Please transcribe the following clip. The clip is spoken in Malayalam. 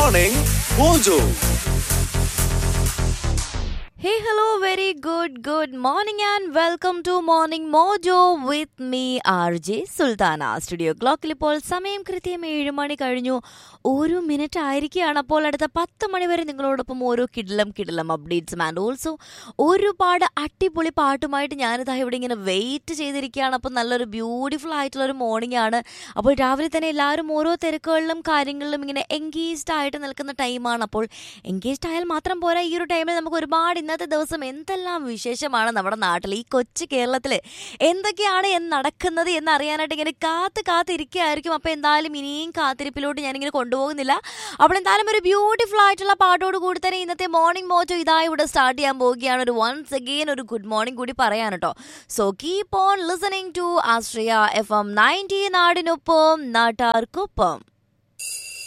Morning Mojo. Hey, hello, very good, good morning, and welcome to Morning Mojo with me, RJ Sultana studio ക്ലോക്കിൽ ഇപ്പോൾ സമയം കൃത്യം ഏഴ് മണി കഴിഞ്ഞു ഒരു മിനിറ്റ് ആയിരിക്കുകയാണ് അപ്പോൾ അടുത്ത പത്ത് മണി വരെ നിങ്ങളോടൊപ്പം ഓരോ കിടിലം കിടിലം അപ്ഡേറ്റ്സും ആൻഡ് ഓൾസോ ഒരുപാട് അടിപൊളി പാട്ടുമായിട്ട് ഞാനിതാ ഇവിടെ ഇങ്ങനെ വെയിറ്റ് ചെയ്തിരിക്കുകയാണ് അപ്പോൾ നല്ലൊരു ബ്യൂട്ടിഫുൾ ആയിട്ടുള്ള ഒരു മോർണിംഗ് ആണ് അപ്പോൾ രാവിലെ തന്നെ എല്ലാവരും ഓരോ തിരക്കുകളിലും കാര്യങ്ങളിലും ഇങ്ങനെ എൻഗേജ്ഡ് ആയിട്ട് നിൽക്കുന്ന ടൈമാണ് അപ്പോൾ എൻഗേജ്ഡ് ആയാൽ മാത്രം പോരാ ഈ ഒരു ടൈമിൽ നമുക്ക് ഒരുപാട് ഇന്നത്തെ ദിവസം എന്തെല്ലാം വിശേഷമാണ് നമ്മുടെ നാട്ടിൽ ഈ കൊച്ചു കേരളത്തിൽ എന്തൊക്കെയാണ് എന്ന് നടക്കുന്നത് എന്ന് അറിയാനായിട്ട് ഇങ്ങനെ കാത്ത് കാത്തിരിക്കുകയായിരിക്കും അപ്പോൾ എന്തായാലും ഇനിയും കാത്തിരിപ്പിലോട്ട് ഞാനിങ്ങനെ കൊണ്ടുപോകുന്നില്ല അപ്പോൾ എന്തായാലും ഒരു ബ്യൂട്ടിഫുൾ ആയിട്ടുള്ള പാട്ടോട് കൂടി തന്നെ ഇന്നത്തെ മോർണിംഗ് മോജോ ഇതായി ഇവിടെ സ്റ്റാർട്ട് ചെയ്യാൻ പോവുകയാണ് ഒരു വൺസ് അഗെയിൻ ഒരു ഗുഡ് മോർണിംഗ് കൂടി പറയാൻ കേട്ടോ so keep on listening to Austria F M ninety നാടിനൊപ്പം നാട്ടാർക്കൊപ്പം